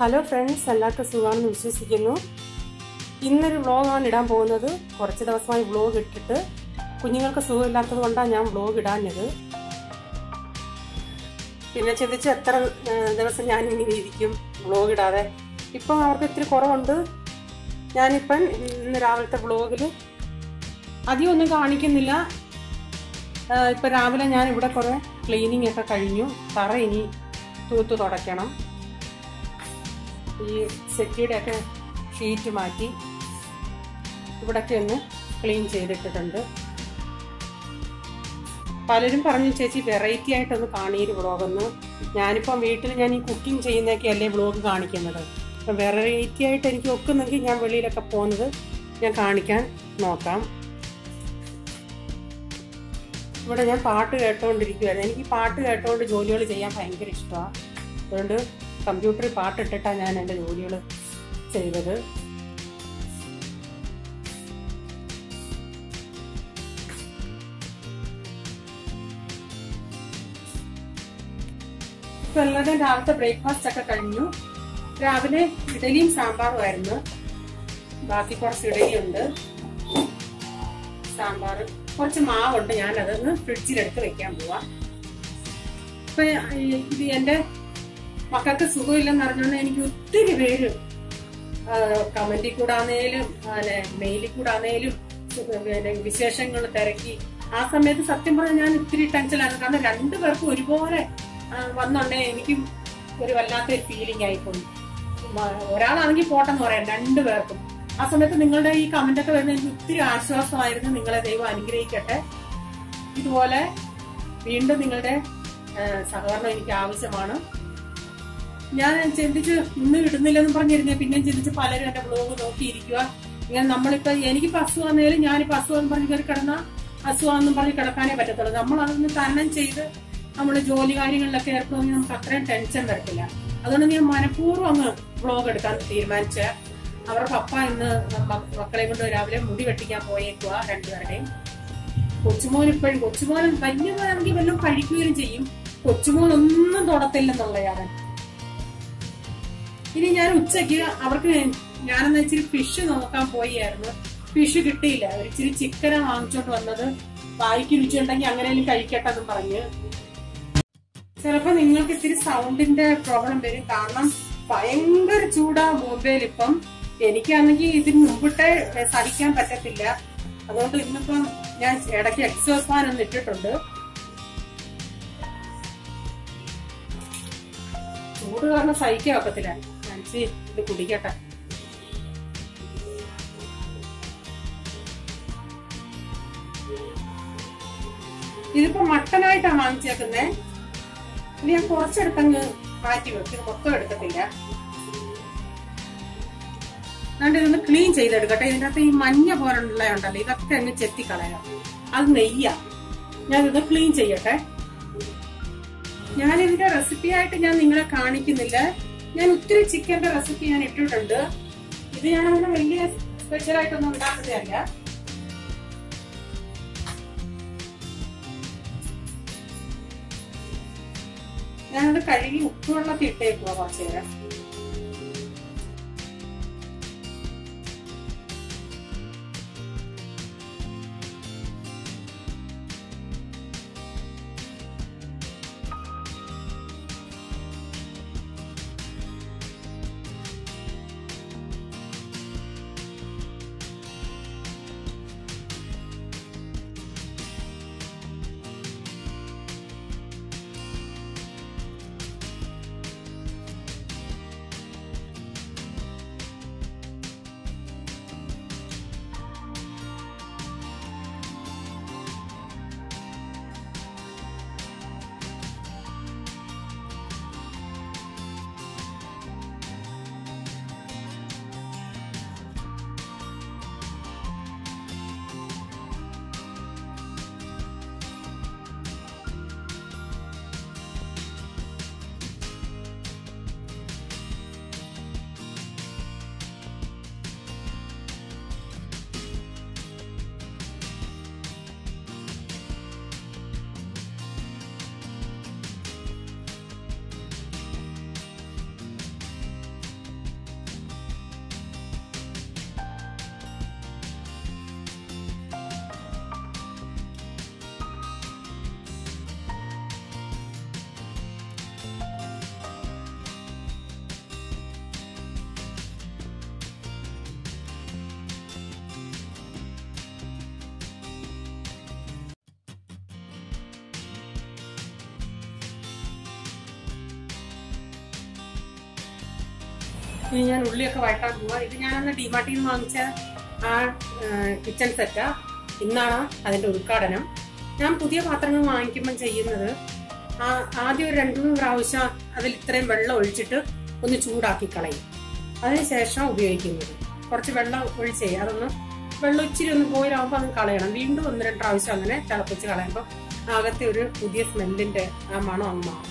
Hello friends എല്ലാവർക്കും സുഖമാണെന്ന് വിശ്വസിക്കുന്നു ഇന്നൊരു വ്ളോഗാണ് ഇടാൻ പോകുന്നത് കുറച്ച് ദിവസമായി വ്ളോഗ് ഇട്ടിട്ട് കുഞ്ഞുങ്ങൾക്ക് സുഖമില്ലാത്തത് കൊണ്ടാണ് ഞാൻ വ്ളോഗ് ഇടാഞ്ഞത് പിന്നെ ചിന്തിച്ച് എത്ര ഏഹ്, ദിവസം ഞാൻ ഇങ്ങനെ ഇരിക്കും വ്ളോഗ് ഇടാതെ ഇപ്പം അവർക്ക് ഇത്തിരി കുറവുണ്ട് ഞാനിപ്പം ഇന്ന് രാവിലത്തെ വ്ളോഗിൽ അധികം ഒന്നും കാണിക്കുന്നില്ല ഏഹ്, ഇപ്പം രാവിലെ ഞാൻ ഇവിടെ കുറേ ക്ലീനിങ് ഒക്കെ കഴിഞ്ഞു തറ ഇനി തൂത്ത് തുടയ്ക്കണം ഈ സെറ്റിയുടെ ഒക്കെ ഷീറ്റ് മാറ്റി ഇവിടൊക്കെ ഒന്ന് ക്ലീൻ ചെയ്തിട്ടിട്ടുണ്ട് പലരും പറഞ്ഞു ചേച്ചി വെറൈറ്റി ആയിട്ടൊന്ന് കാണീര് വ്ളോഗൊന്ന് ഞാനിപ്പം വീട്ടിൽ ഞാൻ ഈ കുക്കിംഗ് ചെയ്യുന്നതൊക്കെ അല്ലേ വ്ളോഗ് കാണിക്കുന്നത് അപ്പം വെറൈറ്റി ആയിട്ട് എനിക്ക് ഒക്കുന്നെങ്കിൽ ഞാൻ വെളിയിലൊക്കെ പോകുന്നത് ഞാൻ കാണിക്കാൻ നോക്കാം ഇവിടെ ഞാൻ പാട്ട് കേട്ടോണ്ടിരിക്കുവായിരുന്നു എനിക്ക് ഈ പാട്ട് കേട്ടോണ്ട് ജോലികൾ ചെയ്യാൻ ഭയങ്കര ഇഷ്ടമാണ് അതുകൊണ്ട് കമ്പ്യൂട്ടറിൽ പാട്ടിട്ടിട്ടാണ് ഞാൻ എൻ്റെ ജോലികൾ ചെയ്തത് ഇപ്പൊ എല്ലാവരുടെയും രാവിലത്തെ ബ്രേക്ക്ഫാസ്റ്റ് ഒക്കെ കഴിഞ്ഞു രാവിലെ ഇഡലിയും സാമ്പാറും ആയിരുന്നു ബാക്കി കുറച്ച് ഇഡലിയുണ്ട് സാമ്പാർ കുറച്ച് മാവുണ്ട് ഞാനതൊന്ന് ഫ്രിഡ്ജിലെടുത്ത് വെക്കാൻ പോവാം ഇപ്പൊ ഈ- ഇത് എന്റെ മക്കൾക്ക് സുഖമില്ലെന്ന് അറിഞ്ഞോണ്ട് എനിക്ക് ഒത്തിരി പേര് കമന്റിൽ കൂടാന്നേലും മെയിലിൽ കൂടാന്നേലും പിന്നെ വിശേഷങ്ങൾ തിരക്കി ആ സമയത്ത് സത്യം പറഞ്ഞാൽ ഞാൻ ഒത്തിരി ടെൻഷനാണ് കാരണം രണ്ടു പേർക്കും ഒരുപോലെ ആ, വന്നുണ്ടേ എനിക്കും ഒരു വല്ലാത്തൊരു ഫീലിംഗ് ആയിപ്പോയി മ- ഒരാളാണെങ്കിൽ പോട്ടെന്ന് പറയാം രണ്ടു പേർക്കും ആ സമയത്ത് നിങ്ങളുടെ ഈ കമന്റ് ഒക്കെ വരുന്ന എനിക്ക് ഒത്തിരി ആശ്വാസമായിരുന്നു നിങ്ങളെ ദൈവം അനുഗ്രഹിക്കട്ടെ ഇതുപോലെ വീണ്ടും നിങ്ങളുടെ ആ, സഹകരണം എനിക്ക് ആവശ്യമാണ് ഞാൻ ചിന്തിച്ച് ഇന്ന് ഇടുന്നില്ലെന്ന് പറഞ്ഞിരുന്നേ പിന്നെയും ചിന്തിച്ച് പലരും എന്റെ ബ്ലോഗ് നോക്കിയിരിക്കുക ഇങ്ങനെ നമ്മളിപ്പോ എനിക്കിപ്പോ അസുഖമാണെങ്കിലും ഞാനിപ്പോ അസുഖം പറഞ്ഞ് കയറി കിടന്ന അസുഖമെന്നും പറഞ്ഞ് കിടക്കാനേ പറ്റത്തുള്ളൂ നമ്മൾ അതൊന്ന് തരണം ചെയ്ത് നമ്മൾ ജോലി കാര്യങ്ങളിലൊക്കെ ഏർപ്പെടുമെങ്കിൽ നമുക്ക് അത്രയും ടെൻഷൻ വരത്തില്ല അതുകൊണ്ട് ഞാൻ മനഃപൂർവ്വം അങ്ങ് വ്ളോഗ് എടുക്കാൻ തീരുമാനിച്ച അവരുടെ പപ്പ ഇന്ന് മ- മക്കളെ കൊണ്ട് രാവിലെ മുടി വെട്ടിക്കാൻ പോയേക്കുക രണ്ടുപേരുടെയും കൊച്ചുമോൻ ഇപ്പോഴും കൊച്ചുമോൻ വലിയ മോനാണെങ്കിൽ വല്ലതും കഴിക്കുകയും ചെയ്യും കൊച്ചുമോൻ ഒന്നും തൊടത്തില്ലെന്നുള്ളതാണ് ഇനി ഞാൻ ഉച്ചയ്ക്ക് അവർക്ക് ഞാനെന്ന് ഇച്ചിരി ഫിഷ് നോക്കാൻ പോയായിരുന്നു ഫിഷ് കിട്ടിയില്ല ഒരു ഇച്ചിരി ചിക്കനാ വാങ്ങിച്ചോണ്ട് വന്നത് വായിക്ക് രുചി ഉണ്ടെങ്കിൽ അങ്ങനെയും കഴിക്കട്ടെ എന്നും പറഞ്ഞ് ചിലപ്പോ നിങ്ങൾക്ക് ഇത്തിരി സൗണ്ടിന്റെ പ്രോബ്ലം വരും കാരണം ഭയങ്കര ചൂടാ മൊബൈൽ ഇപ്പം എനിക്കാണെങ്കിൽ ഇതിന് മുമ്പിട്ടേ സഹിക്കാൻ പറ്റത്തില്ല അതുകൊണ്ട് ഇന്നിപ്പം ഞാൻ ഇടയ്ക്ക് എക്സോസ് ഫാൻ ഒന്ന് ഇട്ടിട്ടുണ്ട് ചൂട് കാരണം സഹിക്കാൻ ഒക്കത്തില്ല ഞാനിച്ചി ഇത് കുടിക്കട്ടെ ഇതിപ്പോ മട്ടനായിട്ടാണ് വാങ്ങിച്ചേക്കുന്നേ ഇത് ഞാൻ കുറച്ചെടുത്തങ്ങ് മാറ്റി വെക്കും ഇത് മൊത്തം എടുക്കത്തില്ല അതുകൊണ്ട് ഇതൊന്ന് ക്ലീൻ ചെയ്തെടുക്കട്ടെ ഇതിന്റെ അകത്ത് ഈ മഞ്ഞ പോലുള്ള ഉണ്ടല്ലോ ഇതൊക്കെ അങ്ങ് ചെത്തിക്കളയാം അത് നെയ്യ ഞാനിത് ക്ലീൻ ചെയ്യട്ടെ ഞാൻ ഇതിന്റെ റെസിപ്പി ആയിട്ട് ഞാൻ നിങ്ങളെ കാണിക്കുന്നില്ല ഞാൻ ഒത്തിരി ചിക്കന്റെ റെസിപ്പി ഞാൻ ഇട്ടിട്ടുണ്ട് ഇത് ഞാൻ അങ്ങനെ വലിയ സ്പെഷ്യൽ ആയിട്ടൊന്നും ഉണ്ടാക്കുന്നതല്ല ഞാനത് കഴുകി ഉപ്പുവെള്ളത്തിൽ ഇട്ടേക്കുക കുറച്ചു നേരം ഇനി ഞാൻ ഉള്ളിയൊക്കെ വഴട്ടാൻ പോവാ ഇത് ഞാനന്ന് ഡിമാർട്ടിൽ നിന്ന് വാങ്ങിച്ച ആ കിച്ചൺ സെറ്റാ ഇന്നാണ് അതിന്റെ ഉദ്ഘാടനം ഞാൻ പുതിയ പാത്രങ്ങൾ വാങ്ങിക്കുമ്പോൾ ചെയ്യുന്നത് ആ ആദ്യം ഒരു രണ്ടു മൂന്ന് പ്രാവശ്യം അതിൽ ഇത്രയും വെള്ളം ഒഴിച്ചിട്ട് ഒന്ന് ചൂടാക്കി കളയും അതിനുശേഷം ഉപയോഗിക്കുന്നത് കുറച്ച് വെള്ളം ഒഴിച്ചേ അതൊന്ന് വെള്ളം ഇച്ചിരി ഒന്ന് പോയിലാവുമ്പോൾ അത് കളയണം വീണ്ടും ഒന്ന് രണ്ട് പ്രാവശ്യം അങ്ങനെ തിളപ്പിച്ച് കളയുമ്പോൾ അകത്തെ ഒരു പുതിയ സ്മെല്ലിന്റെ ആ മണം അങ്ങ് മാറും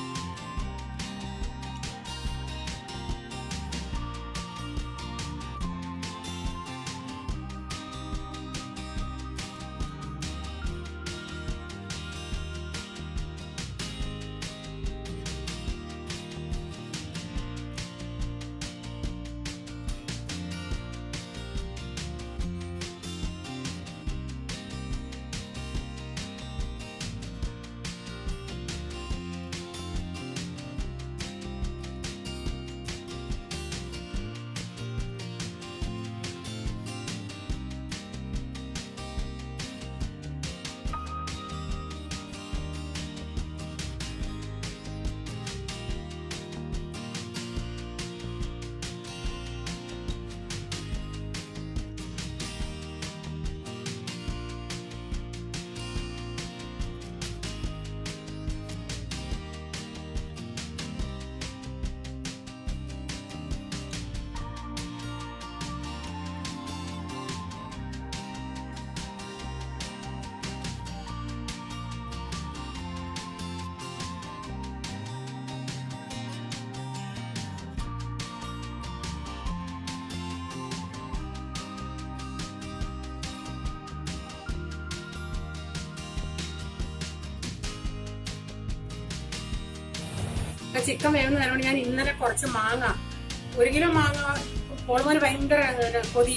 ചിക്കൻ വേവുന്ന നേരം ഞാൻ ഇന്നലെ കുറച്ച് മാങ്ങ ഒരു കിലോ മാങ്ങ പോളുമോന് ഭയങ്കര ഒരു കൊതി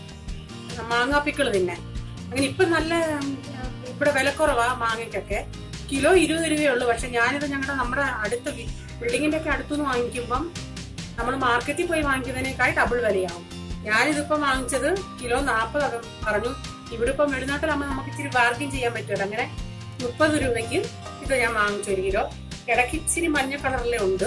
മാങ്ങാ പിക്കിള് തിന്നെ അങ്ങനെ ഇപ്പൊ നല്ല ഉം, ഇവിടെ വിലക്കുറവാ മാങ്ങയ്ക്കൊക്കെ കിലോ ഇരുപത് രൂപയേ ഉള്ളൂ പക്ഷെ ഞാനിത് ഞങ്ങളുടെ നമ്മുടെ അടുത്ത ബിൽഡിങ്ങിന്റെ ഒക്കെ അടുത്തുനിന്ന് വാങ്ങിക്കുമ്പം നമ്മൾ മാർക്കറ്റിൽ പോയി വാങ്ങിക്കുന്നതിനേക്കാൾ ഡബിൾ വിലയാവും ഞാനിതിപ്പം വാങ്ങിച്ചത് കിലോ നാൽപ്പത് അത് പറഞ്ഞു ഇവിടെ ഇപ്പം വെളിനാട്ടിലാകുമ്പോൾ നമുക്ക് ഇച്ചിരി ബാർഗിൻ ചെയ്യാൻ പറ്റുമല്ലോ അങ്ങനെ മുപ്പത് രൂപയ്ക്ക് ഇത് ഞാൻ വാങ്ങിച്ചു ഒരു കിലോ ഇടയ്ക്ക് ഇച്ചിരി മഞ്ഞ കളറിലെ ഉണ്ട്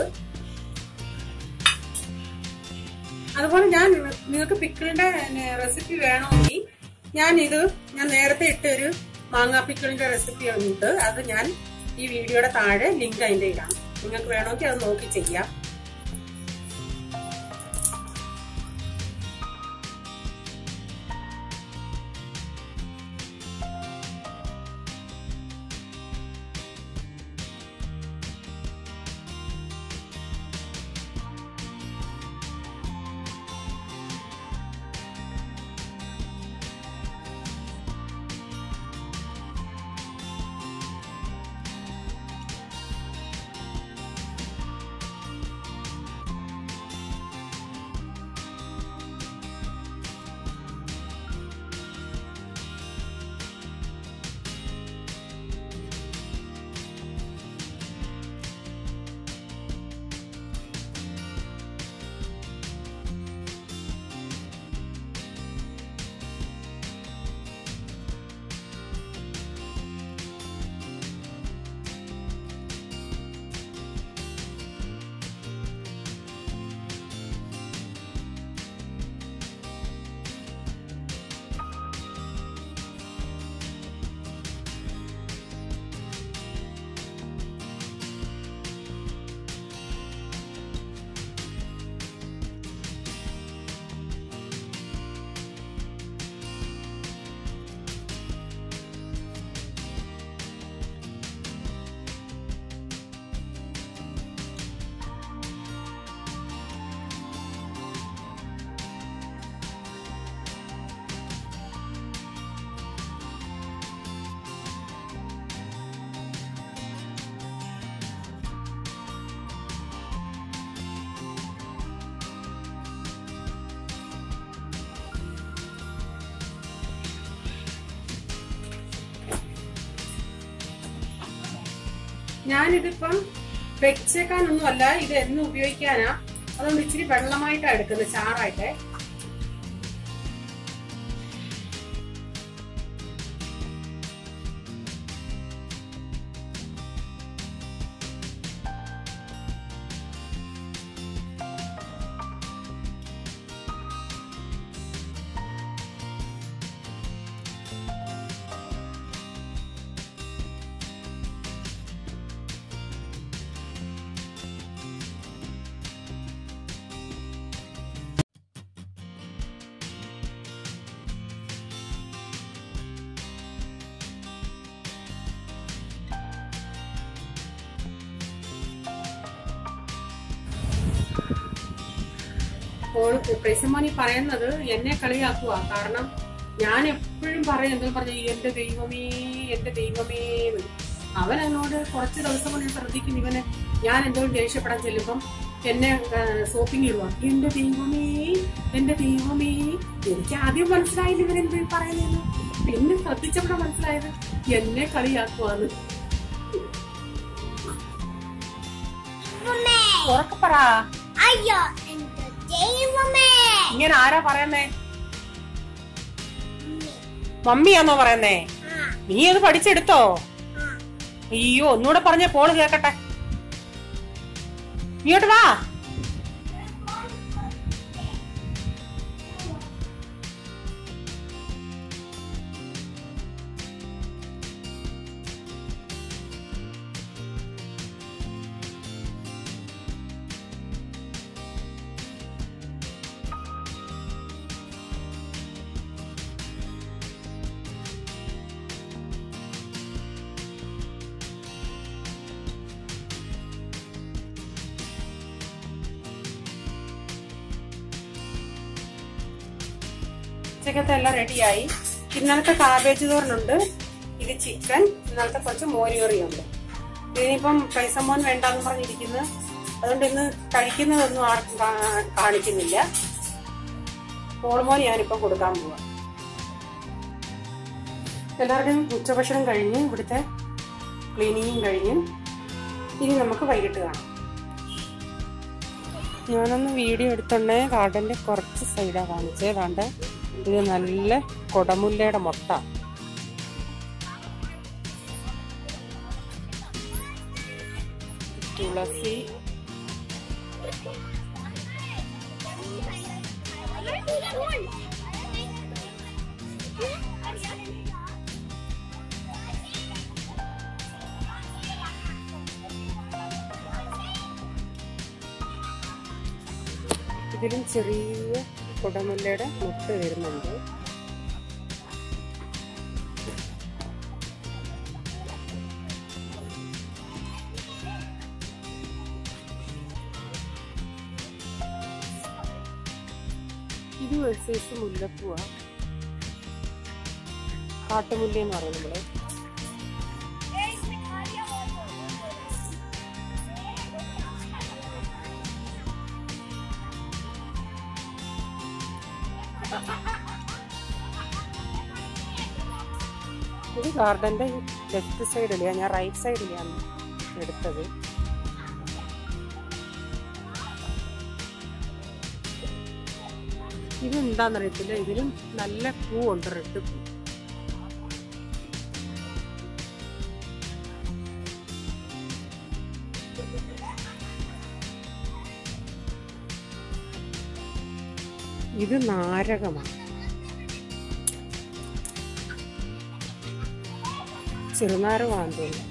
അതുപോലെ ഞാൻ നിങ്ങൾക്ക് പിക്കിളിന്റെ റെസിപ്പി വേണമെങ്കിൽ ഞാൻ ഇത് ഞാൻ നേരത്തെ ഇട്ട ഒരു മാങ്ങാ പിക്കിളിന്റെ റെസിപ്പി ഉണ്ട് അത് ഞാൻ ഈ വീഡിയോയുടെ താഴെ ലിങ്ക് അതിന്റെ ഇടാം നിങ്ങൾക്ക് വേണമെങ്കിൽ അത് നോക്കി ചെയ്യാം ഞാനിതിപ്പം വെച്ചേക്കാനൊന്നും അല്ല ഇത് എന്നും ഉപയോഗിക്കാനാ അതുകൊണ്ട് ഇച്ചിരി വെള്ളമായിട്ടാ എടുക്കുന്നത് ചാറായിട്ട് പ്രൈസമോനി പറയുന്നത് എന്നെ കളിയാക്കുക കാരണം ഞാൻ എപ്പോഴും പറയും എന്തോ പറഞ്ഞു എന്റെ ദൈവമേ എന്റെ ദൈവമേ എന്ന്. അവൻ എന്നോട് കുറച്ച് ദിവസം കൊണ്ട് ഞാൻ ശ്രദ്ധിക്കും ഇവന് ഞാൻ എന്തോ ദേഷ്യപ്പെടാൻ ചെല്ലുമ്പം എന്നെ സോപ്പിംഗ് ഇടുക എന്റെ ദൈവമേ എന്റെ ദൈവമേ എനിക്ക് ആദ്യം മനസ്സിലായില്ല ഇവരെന്ത് പറയുന്നതെന്ന് പിന്നെ ശ്രദ്ധിച്ചപ്പോഴാണ് മനസ്സിലായത് എന്നെ കളിയാക്കുവാന്ന് ദൈവമേ ഉറക്കെ പറ അയ്യോ എന്റെ ദൈവമേ ഇങ്ങനെ ആരാ പറയുന്നേ മമ്മിയാന്നോ പറയുന്നേ ആ നീ അത് പഠിച്ചെടുത്തോ ആ അയ്യോ ഒന്നുകൂടെ പറഞ്ഞ പോള് കേക്കട്ടെ ഇങ്ങോട്ട് വാ ഉച്ചക്കത്തെ എല്ലാം റെഡിയായി ഇന്നലത്തെ കാബേജ് തോരനുണ്ട് ഇത് ചിക്കൻ ഇന്നലത്തെ കുറച്ച് മോരുകറിയുണ്ട് ഇതിനിപ്പം പൈസമോൻ വേണ്ടാന്ന് പറഞ്ഞിരിക്കുന്നു അതുകൊണ്ട് ഇന്ന് കഴിക്കുന്നതൊന്നും ആർക്കും കാ- കാണിക്കുന്നില്ല മോളുമോൻ ഞാനിപ്പം കൊടുക്കാൻ പോവാം എല്ലാവരുടെയും ഉച്ചഭക്ഷണം കഴിഞ്ഞ് ഇവിടുത്തെ ക്ലീനിങ്ങും കഴിഞ്ഞ് ഇനി നമുക്ക് വൈകിട്ട് കാണാം ഞാനൊന്ന് വീഡിയോ എടുത്തോണ്ടേ ഗാർഡന്റെ കുറച്ച് സൈഡാ കാണിച്ചേ കാണ്ട ഇത് നല്ല കൊടമുല്ലയുടെ മുട്ട തുളസി ഇതിലും ചെറിയ കുടമുല്ലയുടെ മുട്ട വരുന്നുണ്ട് ഇത് ഒരു സൈസ് മുല്ലപ്പൂവാ കാട്ടുമുല്ല എന്ന് പറയും നമ്മള് ഇത് ഗാർഡന്റെ ലെഫ്റ്റ് സൈഡിലെയാ ഞാൻ റൈറ്റ് സൈഡിലെയാണ് എടുത്തത് ഇത് എന്താണെന്നറിയത്തില്ല ഇതിലും നല്ല പൂവുണ്ട് റെഡ് പൂ ഇത് നാരകമാണ് ചെറുനാരകമാണെന്ന് തോന്നുന്നു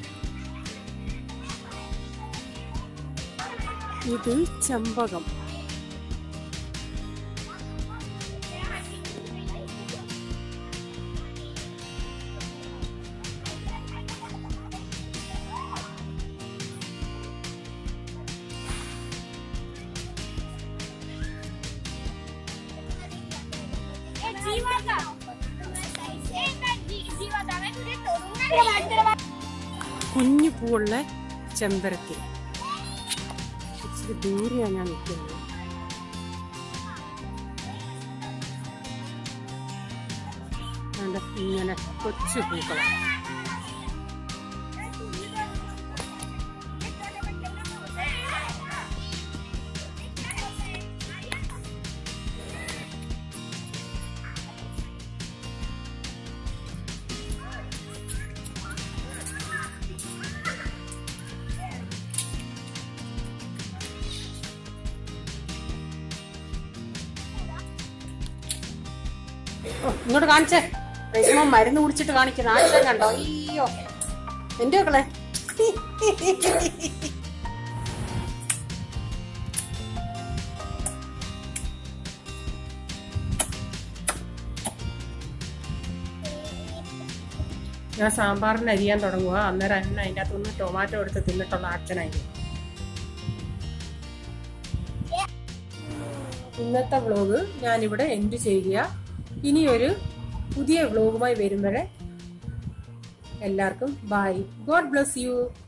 ഇത് ചെമ്പകം കുഞ്ഞു പൂവുള്ള ചെമ്പരത്തി ഇച്ചിരി ദൂരെയാണ് ഞാൻ നിൽക്കുന്നത് അതുകൊണ്ട് ഇങ്ങനെ കൊച്ചു പൂക്കളാണ് ഓ, ഇങ്ങോട്ട് കാണിച്ചേ റേഷ്മ മരുന്ന് കുടിച്ചിട്ട് കാണിക്കുന്ന ആഴ്ച കണ്ടോ അയ്യോ എന്റെ മക്കളെ ഞാൻ സാമ്പാറിന് അരിയാൻ തുടങ്ങുക അന്നേരം അന്ന അതിൻ്റെ അകത്തുനിന്ന് ടൊമാറ്റോ എടുത്ത് തിന്നിട്ടുള്ള ആക്ഷനായിരുന്നു ഇന്നത്തെ വ്ലോഗ് ഞാനിവിടെ എൻഡ് ചെയ്യുക ഇനിയൊരു പുതിയ വ്ലോഗുമായി വരുമ്പോഴേ എല്ലാവർക്കും ബൈ ഗോഡ് ബ്ലസ് യു